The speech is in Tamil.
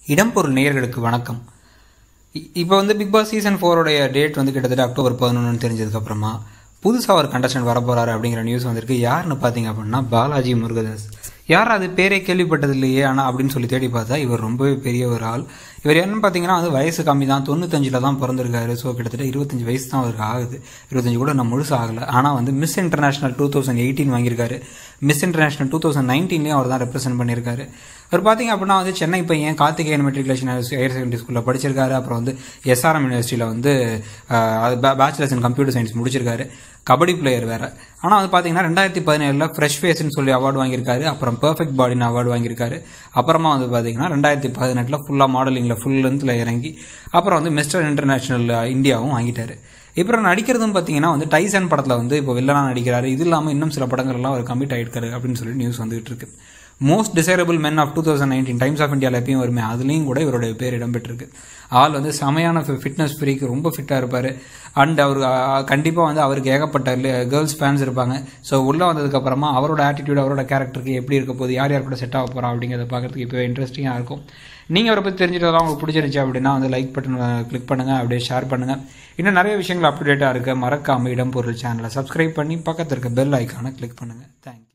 இடம்பொருள் நேயர்களுக்கு வணக்கம் இப்போ வந்து பிக் பாஸ் சீசன் ஃபோரோடைய டேட் வந்து கிட்டத்தட்ட அக்டோபர் பதினொன்று தெரிஞ்சதுக்கப்புறமா புதுசாக ஒரு கண்டஸ்டன்ட் வரப்போறாரு அப்படிங்கிற நியூஸ் வந்திருக்கு யாருன்னு பார்த்தீங்க அப்படின்னா பாலாஜி முருகதாஸ் யார் அது பேரே கேள்விப்பட்டது இல்லையே ஆனால் அப்படின்னு சொல்லி தேடி பார்த்தா இவர் ரொம்பவே பெரிய ஒரு ஆள் இவர் என்னன்னு பார்த்தீங்கன்னா வந்து வயசு கம்மி தான் தொண்ணூத்தஞ்சில் தான் பிறந்திருக்காரு ஸோ கிட்டத்தட்ட இருபத்தஞ்சு வயசு தான் அவருக்கு ஆகுது இருபத்தஞ்சு கூட நான் முழுசு ஆகலை ஆனால் வந்து Miss International two thousand eighteen வாங்கியிருக்காரு மிஸ் இன்டர்நேஷனல் டூ தௌசண்ட் நைன்டீன்லேயும் அவர் தான் ரெப்ரசென்ட் பண்ணியிருக்காரு அவர் பார்த்தீங்க அப்படின்னா வந்து சென்னை பையன் கார்த்திகேயன் மெட்ரிகுலேஷன் ஹையர் செகண்டரி ஸ்கூலில் படிச்சிருக்காரு அப்புறம் வந்து எஸ்ஆர்எம் யூனிவர்சிட்டியில் வந்து பேச்சுலர்ஸ் இன் கம்ப்யூட்டர் சயின்ஸ் முடிச்சிருக்காரு கபடி பிளேயர் வேற ஆனால் வந்து பார்த்தீங்கன்னா ரெண்டாயிரத்தி பதினேழில் ஃப்ரெஷ் ஃபேஸ்னு சொல்லி அவார்டு வாங்கியிருக்காரு அப்புறம் பெர்ஃபெக்ட் பாடின்னு அவார்டு வாங்கியிருக்காரு அப்புறமா வந்து பார்த்தீங்கன்னா ரெண்டாயிரத்தி பதினெட்டில் ஃபுல்லாக மாடலிங்கில் ஃபுல் லென்த்தில் இறங்கி அப்புறம் வந்து மிஸ்டர் இன்டர்நேஷனல் இந்தியாவும் வாங்கிட்டாரு இப்போ நடிக்கிறதும் பார்த்தீங்கன்னா வந்து டைசன் படத்தில் வந்து இப்போ வில்லனா நடிக்கிறாரு இது இல்லாமல் இன்னும் சில படங்கள்லாம் அவர் கமிட் ஆகிருக்காரு அப்படின்னு சொல்லி நியூஸ் வந்துகிட்டு இருக்கு most desirable men of two thousand nineteen Times of இந்தியாவில் எப்பயும் வருமே அதுலேயும் கூட இவருடைய பேர் இடம்பெற்றிருக்கு ஆள் வந்து செமையான ஃபிட்னஸ் ஃப்ரீக்கு ரொம்ப ஃபிட்டாக இருப்பார் அண்ட் அவர் கண்டிப்பாக வந்து அவருக்கு ஏகப்பட்ட கேர்ள்ஸ் ஃபேன்ஸ் இருப்பாங்க ஸோ உள்ளே வந்ததுக்கப்புறமா அவரோட ஆட்டிடியூட் அவரோட கேரக்டருக்கு எப்படி இருக்க போகுது யார் யார் கூட செட் ஆக போகிறா அப்படிங்கிறத பார்க்கறதுக்கு இப்போ இன்ட்ரெஸ்டிங்காக இருக்கும் நீங்கள் அவரை பற்றி தெரிஞ்சுட்டதெல்லாம் உங்களுக்கு பிடிச்சிருந்துச்சு அப்படின்னா வந்து லைக் பட்டன் கிளிக் பண்ணுங்கள் அப்படியே ஷேர் பண்ணுங்கள் இன்னும் நிறைய விஷயங்கள் அப்டேட்டாக இருக்குது மறக்காமல் இடம்பொருள் சேனலை சப்ஸ்கிரைப் பண்ணி பக்கத்தில் இருக்க பெல் ஐக்கானை கிளிக் பண்ணுங்கள் தேங்க்யூ